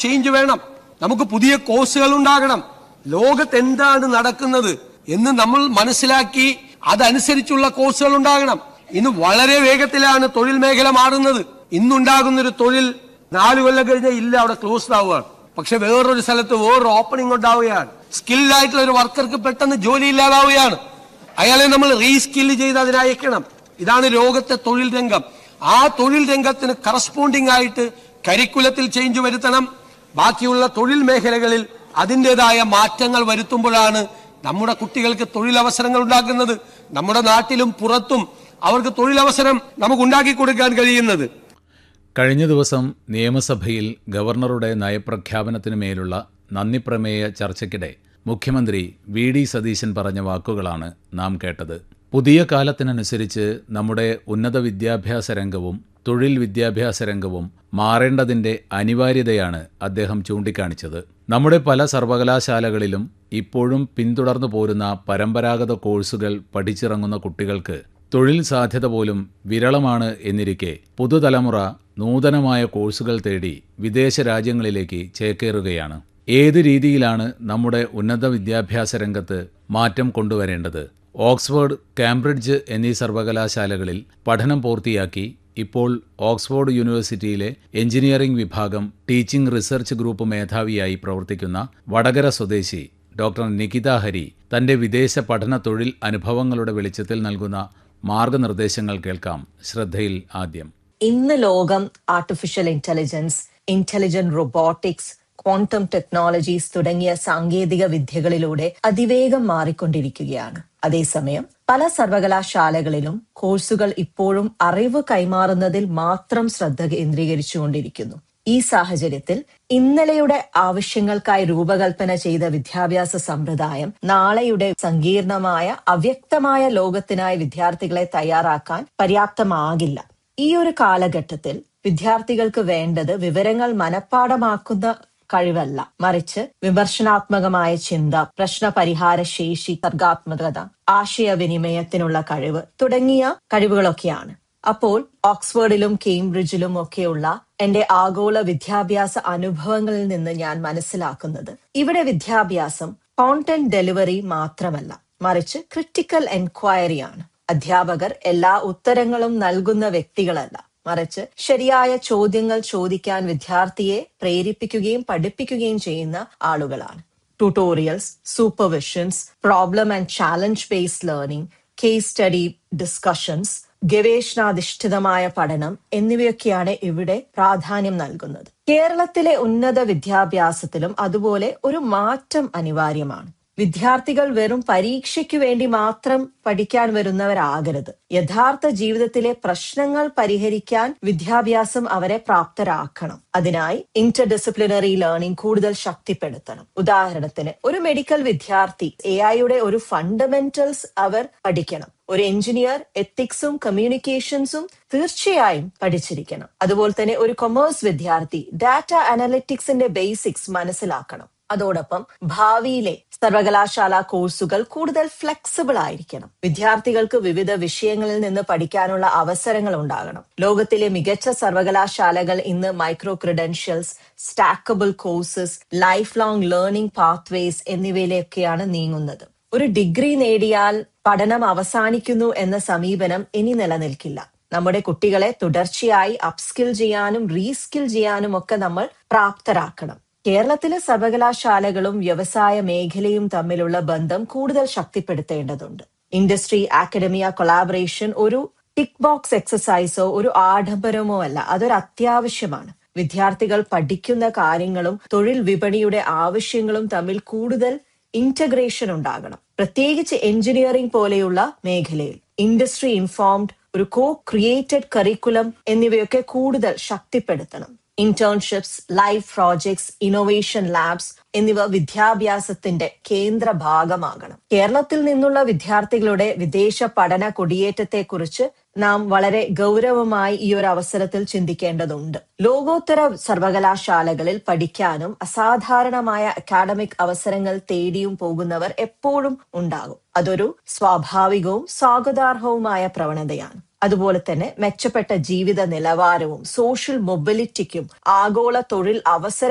change വേണം നമുക്ക് പുതിയ കോഴ്സുകൾ ഉണ്ടാകണം ലോകത്ത് എന്താണ് നടക്കുന്നത് എന്ന് നമ്മൾ മനസ്സിലാക്കി അതനുസരിച്ചുള്ള കോഴ്സുകൾ ഉണ്ടാകണം ഇന്ന് വളരെ വേഗത്തിലാണ് തൊഴിൽ മേഖല മാറുന്നത് ഇന്നുണ്ടാകുന്ന ഒരു തൊഴിൽ നാല് കൊല്ലം കഴിഞ്ഞാൽ ഇല്ല അവിടെ ക്ലോസ്ഡ് ആവുകയാണ് പക്ഷെ വേറൊരു സ്ഥലത്ത് വേറൊരു ഓപ്പണിംഗ് ഉണ്ടാവുകയാണ് സ്കിൽഡ് ആയിട്ടുള്ള ഒരു വർക്കർക്ക് പെട്ടെന്ന് ജോലി ഇല്ലാതാവുകയാണ് അയാളെ നമ്മൾ റീസ്കില്ല് ചെയ്ത് അതിനയക്കണം ഇതാണ് ലോകത്തെ തൊഴിൽ രംഗം ആ തൊഴിൽ രംഗത്തിന് കറസ്പോണ്ടിങ് ആയിട്ട് കരിക്കുലത്തിൽ ചേഞ്ച് വരുത്തണം ബാക്കിയുള്ള തൊഴിൽ മേഖലകളിൽ അതിൻ്റെതായ മാറ്റങ്ങൾ വരുത്തുമ്പോഴാണ് നമ്മുടെ കുട്ടികൾക്ക് തൊഴിലവസരങ്ങൾ ഉണ്ടാക്കുന്നത് നമ്മുടെ നാട്ടിലും പുറത്തും അവർക്ക് തൊഴിലവസരം നമുക്ക് ഉണ്ടാക്കി കൊടുക്കാൻ കഴിയുന്നത് കഴിഞ്ഞ ദിവസം നിയമസഭയിൽ ഗവർണറുടെ നയപ്രഖ്യാപനത്തിനു മേലുള്ള നന്ദിപ്രമേയ ചർച്ചയ്ക്കിടെ മുഖ്യമന്ത്രി വി ഡി സതീശൻ പറഞ്ഞ വാക്കുകളാണ് നാം കേട്ടത് പുതിയ കാലത്തിനനുസരിച്ച് നമ്മുടെ ഉന്നത വിദ്യാഭ്യാസ രംഗവും തൊഴിൽ വിദ്യാഭ്യാസ രംഗവും മാറേണ്ടതിൻ്റെ അനിവാര്യതയാണ് അദ്ദേഹം ചൂണ്ടിക്കാണിച്ചത് നമ്മുടെ പല സർവകലാശാലകളിലും ഇപ്പോഴും പിന്തുടർന്നു പോരുന്ന പരമ്പരാഗത കോഴ്സുകൾ പഠിച്ചിറങ്ങുന്ന കുട്ടികൾക്ക് തൊഴിൽ സാധ്യത പോലും വിരളമാണ് എന്നിരിക്കെ പുതുതലമുറ നൂതനമായ കോഴ്സുകൾ തേടി വിദേശ രാജ്യങ്ങളിലേക്ക് ചേക്കേറുകയാണ് ഏത് രീതിയിലാണ് നമ്മുടെ ഉന്നത വിദ്യാഭ്യാസ രംഗത്ത് മാറ്റം കൊണ്ടുവരേണ്ടത് ഓക്സ്ഫോർഡ് കാംബ്രിഡ്ജ് എന്നീ സർവകലാശാലകളിൽ പഠനം പൂർത്തിയാക്കി ഇപ്പോൾ ഓക്സ്ഫോർഡ് യൂണിവേഴ്സിറ്റിയിലെ എഞ്ചിനീയറിംഗ് വിഭാഗം ടീച്ചിംഗ് റിസർച്ച് ഗ്രൂപ്പ് മേധാവിയായി പ്രവർത്തിക്കുന്ന വടകര സ്വദേശി ഡോക്ടർ നികിത ഹരി തന്റെ വിദേശ പഠന തൊഴിൽ അനുഭവങ്ങളുടെ വെളിച്ചത്തിൽ നൽകുന്ന മാർഗനിർദ്ദേശങ്ങൾ കേൾക്കാം ശ്രദ്ധയിൽ ആദ്യം ഇന്ന് ലോകം artificial intelligence intelligent robotics quantum technologies തുടങ്ങിയ സാങ്കേതിക വിദ്യകളിലൂടെ അതിവേഗം മാറിക്കൊണ്ടിരിക്കുകയാണ് അതേസമയം പല സർവകലാശാലകളിലും കോഴ്സുകൾ ഇപ്പോഴും അറിവ് കൈമാറുന്നതിൽ മാത്രം ശ്രദ്ധ കേന്ദ്രീകരിച്ചുകൊണ്ടിരിക്കുന്നു ഈ സാഹചര്യത്തിൽ ഇന്നലെയുടെ ആവശ്യങ്ങൾക്കായി രൂപകൽപ്പന ചെയ്ത വിദ്യാഭ്യാസ സമ്പ്രദായം നാളെയുടെ സങ്കീർണമായ അവ്യക്തമായ ലോകത്തിനായി വിദ്യാർത്ഥികളെ തയ്യാറാക്കാൻ പര്യാപ്തമാകില്ല ഈ ഒരു കാലഘട്ടത്തിൽ വിദ്യാർത്ഥികൾക്ക് വേണ്ടത് വിവരങ്ങൾ മനഃപ്പാടമാക്കുന്ന കഴിവല്ല മറിച്ച് വിമർശനാത്മകമായ ചിന്ത പ്രശ്ന പരിഹാര ശേഷി സർഗാത്മകത ആശയവിനിമയത്തിനുള്ള കഴിവ് തുടങ്ങിയ കഴിവുകളൊക്കെയാണ് അപ്പോൾ ഓക്സ്ഫോർഡിലും കേംബ്രിഡ്ജിലും ഒക്കെയുള്ള എന്റെ ആഗോള വിദ്യാഭ്യാസ അനുഭവങ്ങളിൽ നിന്ന് ഞാൻ മനസ്സിലാക്കുന്നത് ഇവിടെ വിദ്യാഭ്യാസം കോണ്ടന്റ് ഡെലിവറി മാത്രമല്ല മറിച്ച് ക്രിട്ടിക്കൽ എൻക്വയറിയാണ് അധ്യാപകർ എല്ലാ ഉത്തരങ്ങളും നൽകുന്ന വ്യക്തികളല്ല മറിച്ച് ശരിയായ ചോദ്യങ്ങൾ ചോദിക്കാൻ വിദ്യാർത്ഥിയെ പ്രേരിപ്പിക്കുകയും പഠിപ്പിക്കുകയും ചെയ്യുന്ന ആളുകളാണ് tutorials supervisions problem and challenge based learning case study discussions ഗവേഷണാധിഷ്ഠിതമായ പഠനം എന്നിവയൊക്കെയാണ് ഇവിടെ പ്രാധാന്യം നൽകുന്നത് കേരളത്തിലെ ഉന്നത വിദ്യാഭ്യാസത്തിലും അതുപോലെ ഒരു മാറ്റം അനിവാര്യമാണ് വിദ്യാർത്ഥികൾ വെറും പരീക്ഷയ്ക്ക് വേണ്ടി മാത്രം പഠിക്കാൻ വരുന്നവരാകരുത് യഥാർത്ഥ ജീവിതത്തിലെ പ്രശ്നങ്ങൾ പരിഹരിക്കാൻ വിദ്യാഭ്യാസം അവരെ പ്രാപ്തരാക്കണം അതിനായി ഇന്റർ ഡിസിപ്ലിനറി ലേണിംഗ് കൂടുതൽ ശക്തിപ്പെടുത്തണം ഉദാഹരണത്തിന് ഒരു മെഡിക്കൽ വിദ്യാർത്ഥി എ ഐയുടെ ഒരു ഫണ്ടമെന്റൽസ് അവർ പഠിക്കണം ഒരു എഞ്ചിനീയർ എത്തിക്സും കമ്മ്യൂണിക്കേഷൻസും തീർച്ചയായും പഠിച്ചിരിക്കണം അതുപോലെ തന്നെ ഒരു കൊമേഴ്സ് വിദ്യാർത്ഥി ഡാറ്റ അനലിറ്റിക്സിന്റെ ബേസിക്സ് മനസ്സിലാക്കണം അതോടൊപ്പം ഭാവിയിലെ സർവകലാശാല കോഴ്സുകൾ കൂടുതൽ ഫ്ലെക്സിബിൾ ആയിരിക്കണം വിദ്യാർത്ഥികൾക്ക് വിവിധ വിഷയങ്ങളിൽ നിന്ന് പഠിക്കാനുള്ള അവസരങ്ങൾ ഉണ്ടാകണം ലോകത്തിലെ മികച്ച സർവകലാശാലകൾ ഇന്ന് micro credentials stackable courses life long learning pathways എന്നിവയിലേക്കൊക്കെയാണ് നീങ്ങുന്നത് ഒരു ഡിഗ്രി നേടിയാൽ പഠനം അവസാനിക്കുന്നു എന്ന സമീപനം ഇനി നിലനിൽക്കില്ല നമ്മുടെ കുട്ടികളെ തുടർച്ചയായി അപ്സ്കിൽ ചെയ്യാനും റീസ്കിൽ ചെയ്യാനും ഒക്കെ നമ്മൾ പ്രാപ്തരാക്കണം കേരളത്തിലെ സർവകലാശാലകളും വ്യവസായ മേഖലയും തമ്മിലുള്ള ബന്ധം കൂടുതൽ ശക്തിപ്പെടുത്തേണ്ടതുണ്ട് ഇൻഡസ്ട്രി ആക്കഡമിയ കൊളാബറേഷൻ ഒരു ടിക്ക് ബോക്സ് എക്സസൈസോ ഒരു ആഡംബരമോ അല്ല അതൊരു അത്യാവശ്യമാണ് വിദ്യാർത്ഥികൾ പഠിക്കുന്ന കാര്യങ്ങളും തൊഴിൽ വിപണിയുടെ ആവശ്യങ്ങളും തമ്മിൽ കൂടുതൽ ഇന്റഗ്രേഷൻ ഉണ്ടാകണം പ്രത്യേകിച്ച് എഞ്ചിനീയറിംഗ് പോലെയുള്ള മേഖലയിൽ ഇൻഡസ്ട്രി ഇൻഫോംഡ് ഒരു കോ ക്രിയേറ്റഡ് കരിക്കുലം എന്നിവയൊക്കെ കൂടുതൽ ശക്തിപ്പെടുത്തണം internships live projects innovation labs എന്നിവ വിദ്യാഭ്യാസത്തിന്റെ കേന്ദ്ര ഭാഗമാകണം കേരളത്തിൽ നിന്നുള്ള വിദ്യാർത്ഥികളുടെ വിദേശ പഠന കുടിയേറ്റത്തെക്കുറിച്ച് നാം വളരെ ഗൗരവമായി ഈ ഒരു അവസരത്തിൽ ചിന്തിക്കേണ്ടതുണ്ട് ലോകോത്തര സർവകലാശാലകളിൽ പഠിക്കാനും അസാധാരണമായ അക്കാഡമിക് അവസരങ്ങൾ തേടിയും പോകുന്നവർ എപ്പോഴും ഉണ്ടാകും അതൊരു സ്വാഭാവികവും സ്വാഗതാർഹവുമായ പ്രവണതയാണ് അതുപോലെ തന്നെ മെച്ചപ്പെട്ട ജീവിത നിലവാരവും സോഷ്യൽ മൊബിലിറ്റിക്കും ആഗോള തൊഴിൽ അവസര